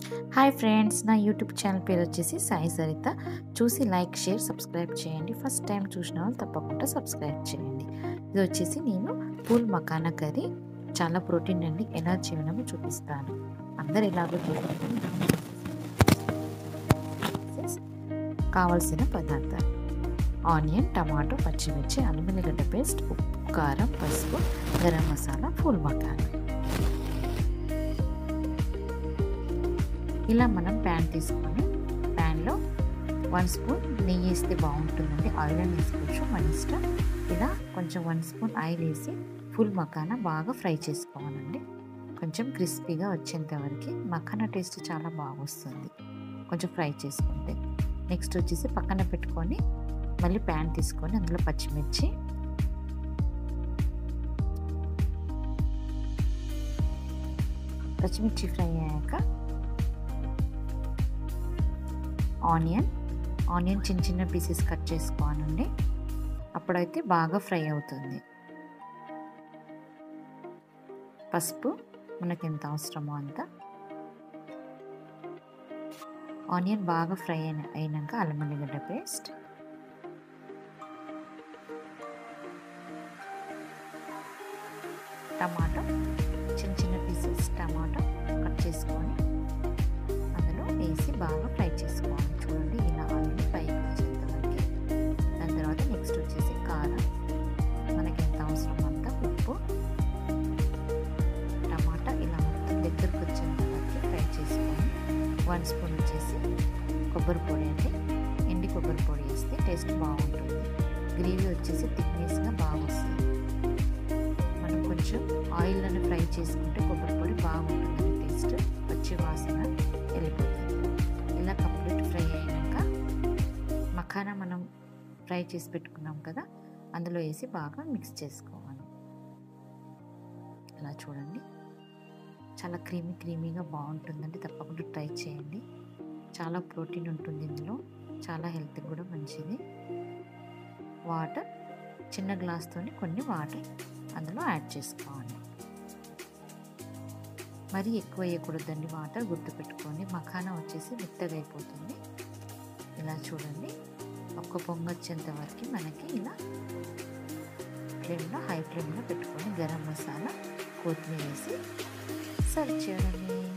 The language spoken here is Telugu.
హాయ్ ఫ్రెండ్స్ నా యూట్యూబ్ ఛానల్ పేరు వచ్చేసి సాయి సరిత చూసి లైక్ షేర్ సబ్స్క్రైబ్ చేయండి ఫస్ట్ టైం చూసిన వాళ్ళు తప్పకుండా సబ్స్క్రైబ్ చేయండి ఇది వచ్చేసి నేను పూల్ మకానా కర్రీ చాలా ప్రోటీన్ అండి ఎనర్జీ ఉన్నవి చూపిస్తాను అందరు ఎలాగో చూడండి కావలసిన పదార్థాలు ఆనియన్ టమాటో పచ్చిమిర్చి అల్లిమిల్లిగడ్డ పేస్ట్ ఉప్పు కారం పసుపు గరం మసాలా పూల్ మకానా ఇలా మనం ప్యాన్ తీసుకొని ప్యాన్లో వన్ స్పూన్ నెయ్యి వేస్తే బాగుంటుందండి ఆయిల్ అని వేసుకోవచ్చు మన ఇష్టం ఇలా కొంచెం వన్ స్పూన్ ఆయిల్ వేసి ఫుల్ మకానా బాగా ఫ్రై చేసుకోవాలండి కొంచెం క్రిస్పీగా వచ్చేంత వరకు మకానా టేస్ట్ చాలా బాగా వస్తుంది కొంచెం ఫ్రై చేసుకుంటే నెక్స్ట్ వచ్చేసి పక్కన పెట్టుకొని మళ్ళీ ప్యాన్ తీసుకొని అందులో పచ్చిమిర్చి పచ్చిమిర్చి ఫ్రై అయ్యాక ఆనియన్ ఆనియన్ చిన్న చిన్న పీసెస్ కట్ చేసుకోవాలండి అప్పుడైతే బాగా ఫ్రై అవుతుంది పసుపు మనకి ఎంత అవసరమో అంత ఆనియన్ బాగా ఫ్రై అయిన అయినాక అల్లం ఎల్లిగడ్డ పేస్ట్ టమాటో చిన్న చిన్న పీసెస్ టమాటో కట్ చేసుకొని అందులో వేసి బాగా ఫ్రై చేసుకోవాలి చూడండి ఇలా ఆయిల్ పైకి వచ్చేంత వరకు దాని తర్వాత నెక్స్ట్ వచ్చేసి కారం మనకి ఎంత అవసరం అంత ఉప్పు టమాటా ఇలా మొత్తం దగ్గరకు వచ్చేంత వరకు ఫ్రై చేసుకొని వన్ స్పూన్ వచ్చేసి కొబ్బరి పొడి అంటే ఎండి కొబ్బరి పొడి వేస్తే టేస్ట్ బాగుంటుంది గ్రేవీ వచ్చేసి థిక్నెస్గా బాగా వస్తుంది మనం కొంచెం ఆయిల్ అని ఫ్రై చేసుకుంటే కొబ్బరి పొడి బాగుంటుంది టేస్ట్ వచ్చి వాసన వెళ్ళిపోతుంది ఇలా కంప్లీట్ ఫ్రై అయినాక మఖానా మనం ఫ్రై చేసి పెట్టుకున్నాం కదా అందులో వేసి బాగా మిక్స్ చేసుకోవాలి ఇలా చూడండి చాలా క్రీమీ క్రీమీగా బాగుంటుందండి తప్పకుండా ట్రై చేయండి చాలా ప్రోటీన్ ఉంటుంది ఇందులో చాలా హెల్త్కి కూడా మంచిది వాటర్ చిన్న గ్లాస్తోని కొన్ని వాటర్ అందులో యాడ్ చేసుకోవాలి మరీ ఎక్కువ వేయకూడదండి వాటర్ గుర్తుపెట్టుకొని మఖానా వచ్చేసి మెత్తగా అయిపోతుంది ఇలా చూడండి ఒక్క పొంగ వచ్చేంత వరకు మనకి ఇలా ఫ్లేమ్లో హై ఫ్లేమ్లో పెట్టుకొని గరం మసాలా కొత్తిమీర వేసి సర్వ్ చేయడమే